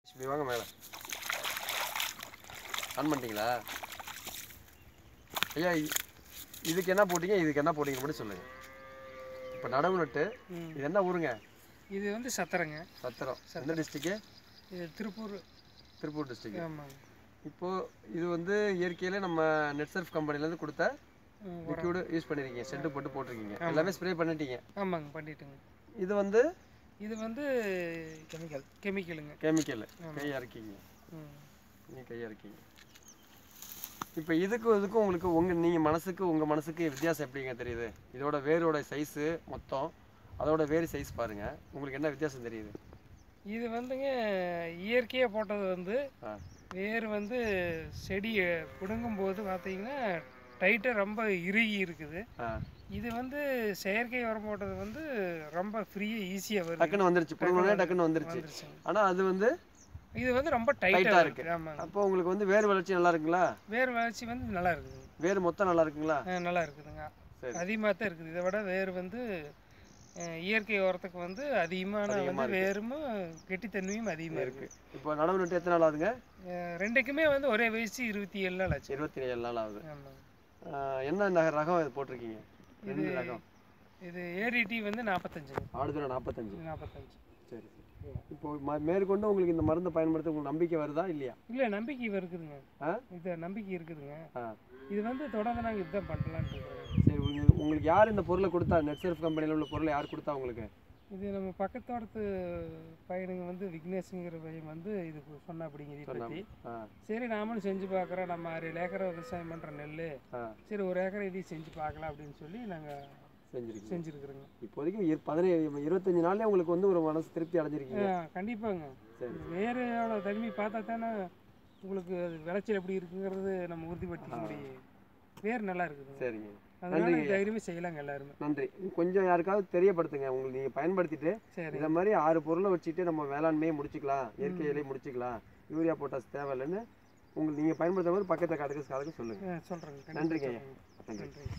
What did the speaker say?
இப்படி வாங்க மேலே ஆன் பண்ணிட்டீங்களா ஐயா இ- இதுக்கு என்ன போட்டீங்க இதுக்கு என்ன போட்டீங்க மட்டும் சொல்லுங்க இப்போ நடவு நட்டு ம். இது என்ன ஊருங்க இது வந்து சத்திரங்க சத்திரம் எந்த டிஸ்ட்ரிக்டு இது திருப்பூர் திருப்பூர் டிஸ்ட்ரிக்ட் ஆமாங்க இப்போது இது வந்து இயற்கையிலே நம்ம நெட்சர்ஃப் கம்பெனிலேருந்து கொடுத்த ம், உரம். லிக்யூடு யூஸ் பண்ணியிருக்கீங்க செட்டு போட்டு போட்டிருக்கீங்க எல்லாமே ஸ்ப்ரே பண்ணிட்டீங்க ஆமாங்க பண்ணிட்டுங்க இது வந்து இது வந்து கெமிக்கல் கெமிக்கலுங்க கெமிக்கல் கை இறக்கிங்க ம். நீங்கள் கை இறக்கிங்க இப்போ இதுக்கும் இதுக்கும் உங்களுக்கு உங்கள் நீங்கள் மனசுக்கு உங்கள் மனசுக்கு வித்தியாசம் எப்படிங்க தெரியுது இதோட வேரோட சைஸு மொத்தம் அதோட வேறு சைஸ் பாருங்கள் உங்களுக்கு என்ன வித்தியாசம் தெரியுது இது வந்துங்க இயற்கையாக போட்டது வந்து ஆ வேர் வந்து செடி பிடுங்கும் போது பார்த்தீங்கன்னா டைட்டாக ரொம்ப இறுகி இருக்குது ஆ இது வந்து செயற்கை உரம் போட்டது வந்து ரொம்ப ஃப்ரீயாக ஈஸியாக வருது டக்குன்னு வந்துருச்சு புடுங்கணுன்னே டக்குன்னு வந்துருச்சு வந்துருச்சுங்க ஆனால் அது வந்து இது வந்து ரொம்ப Tight-ஆ டைட்டாக இருக்கு. இருக்குது ஆமாங்க அப்போ உங்களுக்கு வந்து வேர் வளர்ச்சி நல்லா இருக்குங்களா வேர் வளர்ச்சி வந்து நல்லா இருக்குதுங்க வேர் மொத்தம் நல்லா இருக்குங்களா ஆ, நல்லா இருக்குதுங்க சரி அதிகமாக தான் இருக்குது இதை விட வேர் வந்து அஹ், இயற்கை உரத்துக்கு வந்து அதிகமான அதிகமா வந்து வேரும் கெட்டித்தன்மையும் அதிகமாக இருக்கு இருக்குது இப்போ நடவு நட்டு எத்தனை நாள் ஆகுதுங்க ரெண்டுக்குமே வந்து ஒரே வயசு இருபத்தி ஏழு நாள் ஆச்சு இருபத்தி ஏழு நாள் ஆகுது ஆமாங்க ஆ, என்ன நக- ரகம் இது போட்டிருக்கீங்க ரெண்டு இது ரகம் இது ஏடிடி வந்து நாற்பத்தஞ்சுங்க ஆடுதுறை நாற்பத்தஞ்சு நாற்பத்தஞ்சு சரி சரி இப்போ ம- மேற்கொண்டு உங்களுக்கு இந்த மருந்தை பயன்படுத்த உங்களுக்கு நம்பிக்கை வருதா இல்லையா இல்லை நம்பிக்கை இவ இருக்குதுங்க ஆ? இது நம்பிக்கை இருக்குதுங்க ஆ இது வந்து தொடர்ந்து நாங்கள் இதுதான் பண்ணலான்னு இருக்கிறோம் சரி உங்களுக்கு உங்களுக்கு யார் இந்த பொருளை கொடுத்தா நெட்சர்ஃப் கம்பெனியில் உள்ள பொருளை யார் கொடுத்தா உங்களுக்கு இது நம்ம பக்கத்தோடத்து பையனுங்க வந்து விக்னேஷுங்கிற பையன் வந்து இது சொன்னா அப்படிங்க இதை பற்றி ஆ சரி நாமளும் செஞ்சு பார்க்குறோம் நம்ம அரை ஏக்கரை விவசாயம் பண்ணுற நெல் ஆ சரி ஒரு ஏக்கரை இதையும் செஞ்சு பார்க்கலாம் அப்படின்னு சொல்லி நாங்கள் செஞ்சிருக்கீங்க செஞ்சுருக்குறோங்க இப்போதைக்கு இரு- பதினேழு இருபத்தஞ்சு நாள்லயே உங்களுக்கு வந்து ஒரு மனசு திருப்தி அடைஞ்சிருக்கீங்க கண்டிப்பாங்க சரி வேரோட தன்மை பார்த்தா தானே உங்களுக்கு அது விளைச்சல் எப்படி இருக்குங்கிறது நம்ம உறுதிப்படுத்திக்க முடியும் வேர் நல்லா இருக்குதுங்க சரிங்க அதனால நன்றிங்க. தைரியமே செய்யலாங்க எல்லாருமே நன்றி கொஞ்சம் யாருக்காவது தெரியப்படுத்துங்க உங்களுக்கு நீங்கள் பயன்படுத்திட்டு சரி இந்த மாதிரி ஆறு பொருளை வச்சுட்டு நம்ம வேளாண்மையை முடிச்சுக்கலாம் இயற்கையிலே முடிச்சுக்கலாம் யூரியா போட்டாஸ் தேவையில்லைன்னு உங்களுக்கு நீங்கள் பயன்படுத்துற மாதிரி பக்கத்தை காட்டுக்கு காட்டுக்கு சொல்லுங்கள் சொல்கிறேங்க நன்றிங்க ஐயா. நன்றி